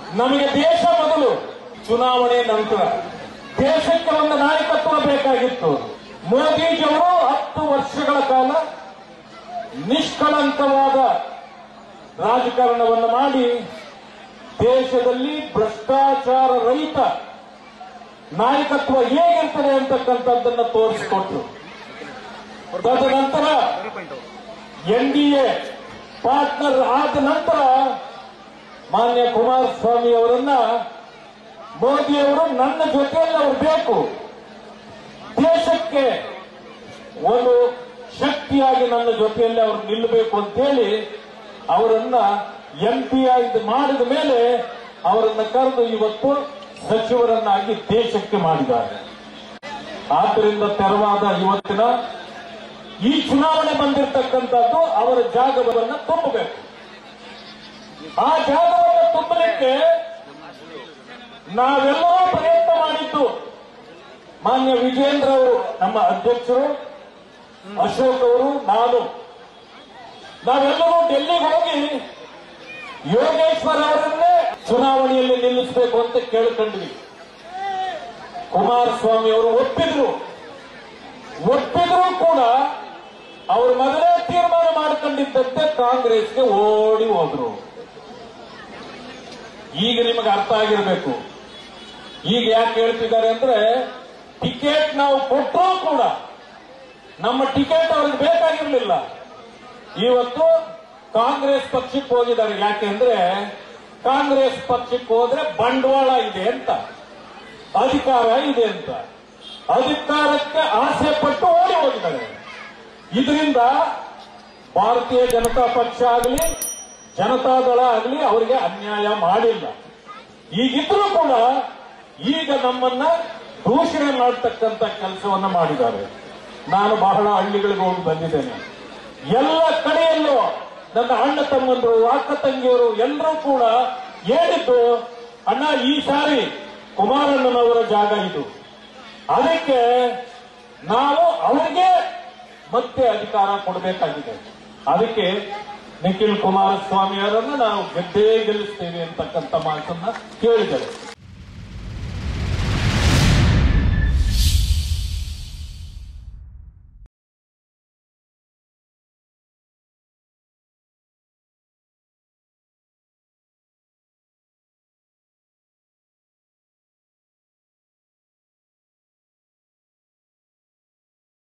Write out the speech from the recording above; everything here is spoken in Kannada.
ನಮಗೆ ದೇಶ ಮೊದಲು ಚುನಾವಣೆ ನಂತರ ದೇಶಕ್ಕೆ ಒಂದು ನಾಯಕತ್ವ ಬೇಕಾಗಿತ್ತು ಮೋದಿಜಿಯವರು ಹತ್ತು ವರ್ಷಗಳ ಕಾಲ ನಿಷ್ಕಳಂಕವಾದ ರಾಜಕಾರಣವನ್ನು ಮಾಡಿ ದೇಶದಲ್ಲಿ ಭ್ರಷ್ಟಾಚಾರ ರಹಿತ ನಾಯಕತ್ವ ಹೇಗಿರ್ತದೆ ಅಂತಕ್ಕಂಥದ್ದನ್ನು ತೋರಿಸಿಕೊಟ್ರು ತದನಂತರ ಎನ್ ಡಿ ಎ ಪಾರ್ಟ್ನರ್ ಆದ ನಂತರ ಮಾನ್ಯ ಕುಮಾರಸ್ವಾಮಿ ಅವರನ್ನ ಮೋದಿಯವರು ನನ್ನ ಜೊತೆಯಲ್ಲಿ ಅವರು ಬೇಕು ದೇಶಕ್ಕೆ ಒಂದು ಶಕ್ತಿಯಾಗಿ ನನ್ನ ಜೊತೆಯಲ್ಲಿ ಅವರು ನಿಲ್ಲಬೇಕು ಅಂತೇಳಿ ಅವರನ್ನ ಎಂ ಪಿ ಆಗಿ ಮಾಡಿದ ಮೇಲೆ ಅವರನ್ನ ಕರೆದು ಇವತ್ತು ಸಚಿವರನ್ನಾಗಿ ದೇಶಕ್ಕೆ ಮಾಡಿದ್ದಾರೆ ಆದ್ದರಿಂದ ತೆರವಾದ ಇವತ್ತಿನ ಈ ಚುನಾವಣೆ ಬಂದಿರತಕ್ಕಂಥದ್ದು ಅವರ ಜಾಗವನ್ನು ತುಂಬಬೇಕು ಆ ಜಾಗವನ್ನು ತುಂಬಲಿಕ್ಕೆ ನಾವೆಲ್ಲರೂ ಪ್ರಯತ್ನ ಮಾಡಿದ್ದು ಮಾನ್ಯ ವಿಜೇಂದ್ರ ಅವರು ನಮ್ಮ ಅಧ್ಯಕ್ಷರು ಅಶೋಕ್ ಅವರು ನಾನು ನಾವೆಲ್ಲರೂ ಡೆಲ್ಲಿಗೆ ಹೋಗಿ ಯೋಗೇಶ್ವರ್ ಅವರನ್ನೇ ಚುನಾವಣೆಯಲ್ಲಿ ನಿಲ್ಲಿಸಬೇಕು ಅಂತ ಕೇಳ್ಕೊಂಡ್ವಿ ಕುಮಾರಸ್ವಾಮಿ ಅವರು ಒಪ್ಪಿದ್ರು ಒಪ್ಪಿದ್ರು ಕೂಡ ಅವರು ಮೊದಲೇ ತೀರ್ಮಾನ ಮಾಡಿಕೊಂಡಿದ್ದಂತೆ ಕಾಂಗ್ರೆಸ್ಗೆ ಓಡಿ ಹೋದ್ರು ಈಗ ನಿಮಗೆ ಅರ್ಥ ಆಗಿರಬೇಕು ಈಗ ಯಾಕೆ ಹೇಳ್ತಿದ್ದಾರೆ ಅಂದ್ರೆ ಟಿಕೆಟ್ ನಾವು ಕೊಟ್ಟರೂ ಕೂಡ ನಮ್ಮ ಟಿಕೆಟ್ ಅವ್ರಿಗೆ ಬೇಕಾಗಿರ್ಲಿಲ್ಲ ಇವತ್ತು ಕಾಂಗ್ರೆಸ್ ಪಕ್ಷಕ್ಕೆ ಹೋಗಿದ್ದಾರೆ ಯಾಕೆಂದ್ರೆ ಕಾಂಗ್ರೆಸ್ ಪಕ್ಷಕ್ಕೆ ಹೋದ್ರೆ ಬಂಡವಾಳ ಇದೆ ಅಂತ ಅಧಿಕಾರ ಇದೆ ಅಂತ ಅಧಿಕಾರಕ್ಕೆ ಆಸೆ ಪಟ್ಟು ಓಡಿ ಹೋಗಿದ್ದಾರೆ ಇದರಿಂದ ಭಾರತೀಯ ಜನತಾ ಪಕ್ಷ ಆಗಲಿ ಜನತಾದಳ ಆಗಲಿ ಅವರಿಗೆ ಅನ್ಯಾಯ ಮಾಡಿಲ್ಲ ಈಗಿದ್ರೂ ಕೂಡ ಈಗ ನಮ್ಮನ್ನ ದೂಷಣೆ ಮಾಡತಕ್ಕಂತ ಕೆಲಸವನ್ನ ಮಾಡಿದ್ದಾರೆ ನಾನು ಬಹಳ ಹಳ್ಳಿಗಳಿಗೆ ಹೋಗಿ ಬಂದಿದ್ದೇನೆ ಎಲ್ಲ ಕಡೆಯಲ್ಲೂ ನನ್ನ ಅಣ್ಣ ತಮ್ಮಂದರು ಅಕ್ಕ ತಂಗಿಯರು ಎಲ್ಲರೂ ಕೂಡ ಹೇಳಿದ್ದು ಅಣ್ಣ ಈ ಸಾರಿ ಕುಮಾರಣ್ಣನವರ ಜಾಗ ಇದು ಅದಕ್ಕೆ ನಾವು ಅವರಿಗೆ ಮತ್ತೆ ಅಧಿಕಾರ ಕೊಡಬೇಕಾಗಿದೆ ಅದಕ್ಕೆ ನಿಖಿಲ್ ಕುಮಾರಸ್ವಾಮಿ ಅವರನ್ನು ನಾವು ಗೆದ್ದೇ ಗೆಲ್ಲಿಸ್ತೇವೆ ಅಂತಕ್ಕಂಥ ಮಾತನ್ನ ಕೇಳಿದರು